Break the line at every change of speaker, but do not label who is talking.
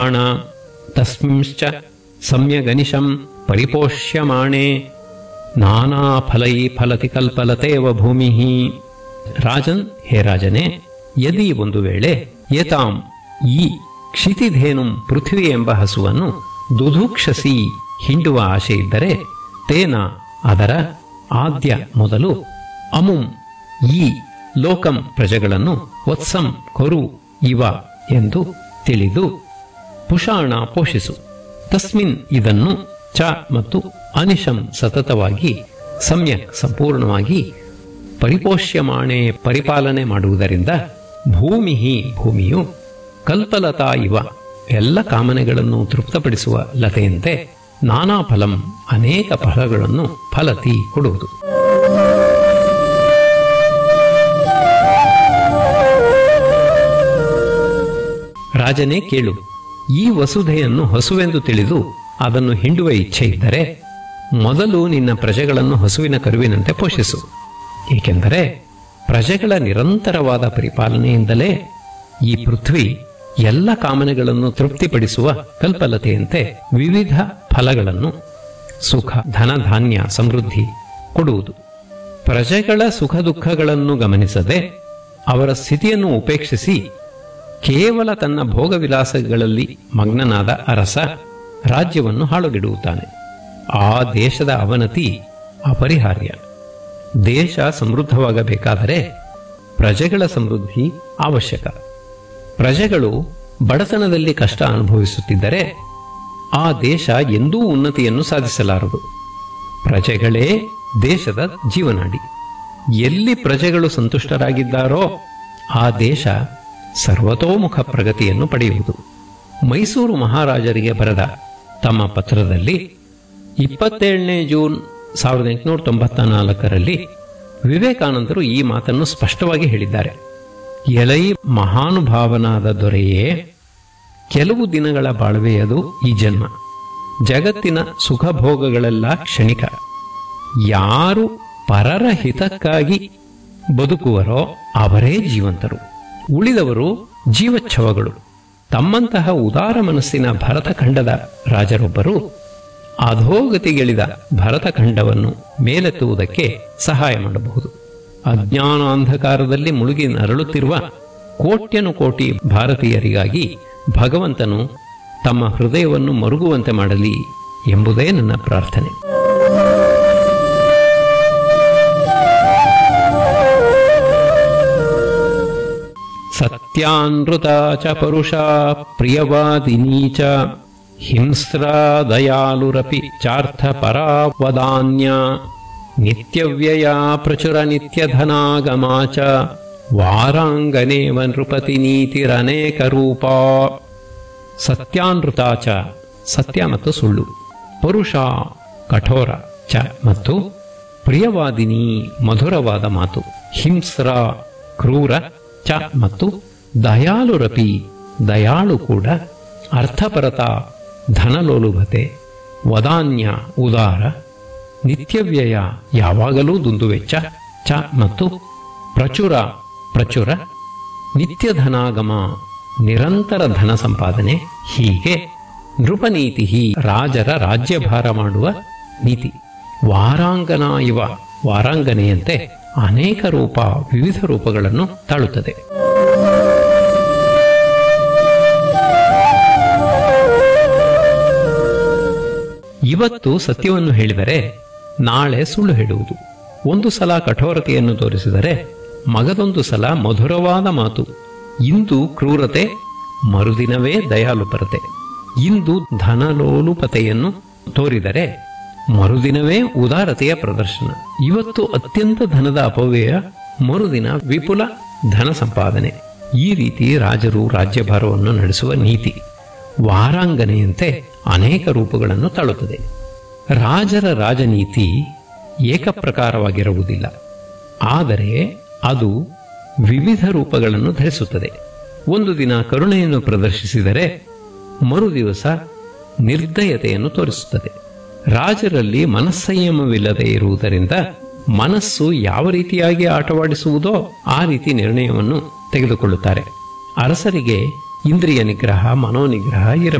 ಪುಷಾಣ ತಸ್ಮಿಂಶ್ಚ ಸಮ್ಯಗನಿಶಂ ಪರಿಪೋಷ್ಯಮಾಣೆ ನಾನಾ ಫಲೈ ಫಲತಿ ಕಲ್ಪಲತೇವ ಭೂಮಿ ರಾಜನ್ ಹೇ ರಾಜನೇ ಯದಿ ಒಂದು ವೇಳೆ ಏತಾಂ ಈ ಕ್ಷಿತಿಧೇನುಂ ಪೃಥ್ವಿ ಎಂಬ ಹಸುವನ್ನು ದುಧುಕ್ಷಸಿ ಹಿಂಡುವ ಆಶೆ ಇದ್ದರೆ ತೇನ ಅದರ ಆದ್ಯ ಮೊದಲು ಅಮುಂ ಈ ಲೋಕಂ ಪ್ರಜೆಗಳನ್ನು ವತ್ಸಂ ಕೊರು ಇವ ಎಂದು ತಿಳಿದು ಪುಷಾಣ ಪೋಷಿಸು ತಸ್ಮಿನ್ ಇದನ್ನು ಚ ಮತ್ತು ಅನಿಶಂ ಸತತವಾಗಿ ಸಮ್ಯಕ್ ಸಂಪೂರ್ಣವಾಗಿ ಪರಿಪೋಷ್ಯಮಾಣೆ ಪರಿಪಾಲನೆ ಮಾಡುವುದರಿಂದ ಭೂಮಿ ಭೂಮಿಯು ಕಲ್ಪಲತಾ ಇವ ಎಲ್ಲ ಕಾಮನೆಗಳನ್ನು ತೃಪ್ತಪಡಿಸುವ ಲತೆಯಂತೆ ನಾನಾ ಫಲಂ ಅನೇಕ ಫಲಗಳನ್ನು ಫಲತಿ ಕೊಡುವುದು ರಾಜನೇ ಕೇಳು ಈ ವಸುಧೆಯನ್ನು ಹಸುವೆಂದು ತಿಳಿದು ಅದನ್ನು ಹಿಂಡುವ ಇಚ್ಛೆ ಇದ್ದರೆ ಮೊದಲು ನಿನ್ನ ಪ್ರಜೆಗಳನ್ನು ಹಸುವಿನ ಕರುವಿನಂತೆ ಪೋಷಿಸು ಏಕೆಂದರೆ ಪ್ರಜೆಗಳ ನಿರಂತರವಾದ ಪರಿಪಾಲನೆಯಿಂದಲೇ ಈ ಪೃಥ್ವಿ ಎಲ್ಲ ಕಾಮನೆಗಳನ್ನು ತೃಪ್ತಿಪಡಿಸುವ ಕಲ್ಪಲತೆಯಂತೆ ವಿವಿಧ ಫಲಗಳನ್ನು ಸುಖ ಧನ ಧಾನ್ಯ ಸಮೃದ್ಧಿ ಕೊಡುವುದು ಪ್ರಜೆಗಳ ಸುಖ ದುಃಖಗಳನ್ನು ಗಮನಿಸದೆ ಅವರ ಸ್ಥಿತಿಯನ್ನು ಉಪೇಕ್ಷಿಸಿ ಕೇವಲ ತನ್ನ ಭೋಗವಿಲಾಸಗಳಲ್ಲಿ ಮಗ್ನನಾದ ಅರಸ ರಾಜ್ಯವನ್ನು ಹಾಳುಗೆಡುತ್ತಾನೆ ಆ ದೇಶದ ಅವನತಿ ಅಪರಿಹಾರ್ಯ ದೇಶ ಸಮೃದ್ಧವಾಗಬೇಕಾದರೆ ಪ್ರಜೆಗಳ ಸಮೃದ್ಧಿ ಅವಶ್ಯಕ ಪ್ರಜೆಗಳು ಬಡತನದಲ್ಲಿ ಕಷ್ಟ ಅನುಭವಿಸುತ್ತಿದ್ದರೆ ಆ ದೇಶ ಎಂದೂ ಉನ್ನತಿಯನ್ನು ಸಾಧಿಸಲಾರದು ಪ್ರಜೆಗಳೇ ದೇಶದ ಜೀವನಾಡಿ ಎಲ್ಲಿ ಪ್ರಜೆಗಳು ಸಂತುಷ್ಟರಾಗಿದ್ದಾರೋ ಆ ದೇಶ ಸರ್ವತೋಮುಖ ಪ್ರಗತಿಯನ್ನು ಪಡೆಯುವುದು ಮೈಸೂರು ಮಹಾರಾಜರಿಗೆ ಬರೆದ ತಮ್ಮ ಪತ್ರದಲ್ಲಿ ಇಪ್ಪತ್ತೇಳನೇ ಜೂನ್ ಸಾವಿರದ ಎಂಟುನೂರ ತೊಂಬತ್ತ ನಾಲ್ಕರಲ್ಲಿ ವಿವೇಕಾನಂದರು ಈ ಮಾತನ್ನು ಸ್ಪಷ್ಟವಾಗಿ ಹೇಳಿದ್ದಾರೆ ಎಲೈ ಮಹಾನುಭಾವನಾದ ದೊರೆಯೇ ಕೆಲವು ದಿನಗಳ ಬಾಳ್ವೆಯದು ಈ ಜನ್ಮ ಜಗತ್ತಿನ ಸುಖ ಭೋಗಗಳೆಲ್ಲ ಕ್ಷಣಿಕ ಯಾರು ಪರರ ಹಿತಕ್ಕಾಗಿ ಬದುಕುವರೋ ಅವರೇ ಜೀವಂತರು ಉಳಿದವರು ಜೀವಚ್ಛವಗಳು ತಮ್ಮಂತಹ ಉದಾರ ಮನಸ್ಸಿನ ಭರತಖಂಡದ ರಾಜರೊಬ್ಬರು ಅಧೋಗತಿಗಿಳಿದ ಭರತಖಂಡವನ್ನು ಮೇಲೆತ್ತುವುದಕ್ಕೆ ಸಹಾಯ ಮಾಡಬಹುದು ಅಜ್ಞಾನಾಂಧಕಾರದಲ್ಲಿ ಮುಳುಗಿ ನರಳುತ್ತಿರುವ ಕೋಟ್ಯನು ಕೋಟಿ ಭಾರತೀಯರಿಗಾಗಿ ಭಗವಂತನು ತಮ್ಮ ಹೃದಯವನ್ನು ಮರುಗುವಂತೆ ಮಾಡಲಿ ಎಂಬುದೇ ನನ್ನ ಪ್ರಾರ್ಥನೆ ಸತ್ಯಾನೃತ ಚ ಪರುಷ ಪ್ರಿಯವಾದಿನೀ ಚ ಹಿಂಸ್ರಾ ದಯಾಲುರಪಿ ಚಾರ್ಥ ಪರಾವದಾನ್ಯ ನಿತ್ಯವ್ಯಯ ಪ್ರಚುರ ನಿತ್ಯಧನಾಗಮಾ ಚ ವಾರಾಂಗನೇವ ನೃಪತಿ ನೀತಿರನೇಕ ರೂಪ ಸತ್ಯಾನೃತ ಚ ಸತ್ಯ ಮತ್ತು ಸುಳ್ಳು ಪರುಷ ಕಠೋರ ಚ ಮತ್ತು ಪ್ರಿಯವಾದಿನಿ ಮಧುರವಾದ ಮಾತು ಹಿಂಸ್ರ ಕ್ರೂರ ಚ ಮತ್ತು ದಯಾಳುರಪಿ ದಯಾಳು ಕೂಡ ಅರ್ಥಪರತ ಧನಲೋಲುಭತೆ ವದಾನ್ಯ ಉದಾರ ನಿತ್ಯವ್ಯಯ ಯಾವಾಗಲೂ ದುಂದುವೆಚ್ಚ ಚ ಮತ್ತು ಪ್ರಚುರ ಪ್ರಚುರ ನಿತ್ಯಧನಾಗಮ ನಿರಂತರ ಧನ ಸಂಪಾದನೆ ಹೀಗೆ ನೃಪನೀತಿ ರಾಜರ ರಾಜ್ಯಭಾರ ಮಾಡುವ ನೀತಿ ವಾರಾಂಗನ ಇವ ವಾರಾಂಗನೆಯಂತೆ ಅನೇಕ ರೂಪ ವಿವಿಧ ರೂಪಗಳನ್ನು ತಾಳುತ್ತದೆ ಇವತ್ತು ಸತ್ಯವನ್ನು ಹೇಳಿದರೆ ನಾಳೆ ಸುಳ್ಳು ಹೇಳುವುದು ಒಂದು ಸಲ ಕಠೋರತೆಯನ್ನು ತೋರಿಸಿದರೆ ಮಗದೊಂದು ಸಲ ಮಧುರವಾದ ಮಾತು ಇಂದು ಕ್ರೂರತೆ ಮರುದಿನವೇ ದಯಾಲುಪರತೆ ಇಂದು ಧನಲೋಲುಪತೆಯನ್ನು ತೋರಿದರೆ ಮರುದಿನವೇ ಉದಾರತೆಯ ಪ್ರದರ್ಶನ ಇವತ್ತು ಅತ್ಯಂತ ಧನದ ಅಪವ್ಯಯ ಮರುದಿನ ವಿಪುಲ ಧನ ಸಂಪಾದನೆ ಈ ರೀತಿ ರಾಜರು ರಾಜ್ಯಭಾರವನ್ನು ನಡೆಸುವ ನೀತಿ ವಾರಾಂಗನೆಯಂತೆ ಅನೇಕ ರೂಪಗಳನ್ನು ತಾಳುತ್ತದೆ ರಾಜರ ರಾಜನೀತಿ ಏಕಪ್ರಕಾರವಾಗಿರುವುದಿಲ್ಲ ಆದರೆ ಅದು ವಿವಿಧ ರೂಪಗಳನ್ನು ಧರಿಸುತ್ತದೆ ಒಂದು ದಿನ ಕರುಣೆಯನ್ನು ಪ್ರದರ್ಶಿಸಿದರೆ ಮರುದಿವಸ ನಿರ್ದಯತೆಯನ್ನು ತೋರಿಸುತ್ತದೆ ರಾಜರಲ್ಲಿ ಮನಸ್ಸಂಯಮವಿಲ್ಲದೆ ಇರುವುದರಿಂದ ಮನಸ್ಸು ಯಾವ ರೀತಿಯಾಗಿ ಆಟವಾಡಿಸುವುದೋ ಆ ರೀತಿ ನಿರ್ಣಯವನ್ನು ತೆಗೆದುಕೊಳ್ಳುತ್ತಾರೆ ಅರಸರಿಗೆ ಇಂದ್ರಿಯ ನಿಗ್ರಹ ಮನೋನಿಗ್ರಹ ಇರಬೇಕು